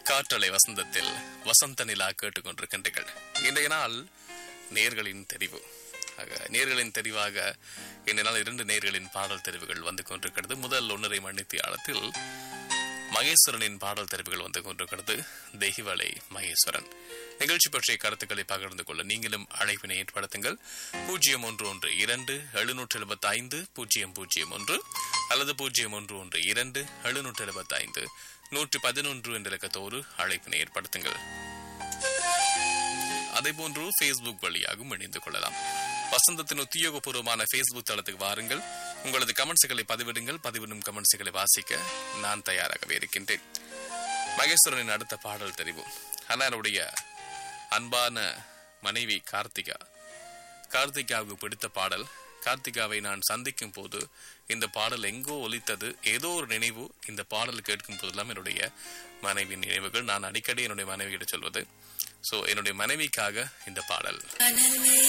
காற்றலை வசந்தத்தில் வசந்த நிலா கேட்டுக்கொண்டிருக்கின்றீர்கள் இன்றைய நாள் நேர்களின் தெரிவு ஆக நேர்களின் தெரிவாக இன்றைய நாள் இரண்டு நேர்களின் பாடல் தெரிவுகள் வந்து கொண்டிருக்கிறது முதல் ஒன்றரை மணித்தியாலத்தில் மகேஸ்வரனின் பாடல் தெரிவுகள் வந்து கொண்டிருக்கிறது தெய்வலை மகேஸ்வரன் நிகழ்ச்சி பற்றிய கருத்துக்களை பகிர்ந்து கொள்ள நீங்களும் அழைப்பினை ஏற்படுத்துங்கள் பூஜ்ஜியம் ஒன்று ஒன்று இரண்டு எழுநூற்று எழுபத்தி ஐந்து பூஜ்ஜியம் பூஜ்ஜியம் ஒன்று அல்லது பூஜ்ஜியம் ஒன்று ஒன்று இரண்டு எழுநூற்று எழுபத்தி ஐந்து நூற்றி பதினொன்று என்ற இலக்கத்தோடு அழைப்பினை ஏற்படுத்துங்கள் அதேபோன்று ஃபேஸ்புக் வழியாகவும் இணைந்து கொள்ளலாம் வசந்தத்தின் உத்தியோகபூர்வமான ஃபேஸ்புக் தளத்துக்கு வாருங்கள் உங்களது கமெண்ட்ஸ்களை பதிவிடுங்கள் பதிவிடும் கமெண்ட்ஸ்களை வாசிக்க நான் தயாராகவே இருக்கின்றேன் மகேஸ்வரனின் அடுத்த பாடல் தெரிவு அண்ணனுடைய அன்பான மனைவி கார்த்திகா கார்த்திகாவுக்கு பிடித்த பாடல் கார்த்திகாவை நான் சந்திக்கும் போது இந்த பாடல் எங்கோ ஒலித்தது ஏதோ ஒரு நினைவு இந்த பாடல் கேட்கும் போதெல்லாம் என்னுடைய மனைவி நினைவுகள் நான் அடிக்கடி என்னுடைய மனைவியிடம் சொல்வது சோ என்னுடைய மனைவிக்காக இந்த பாடல் மனமே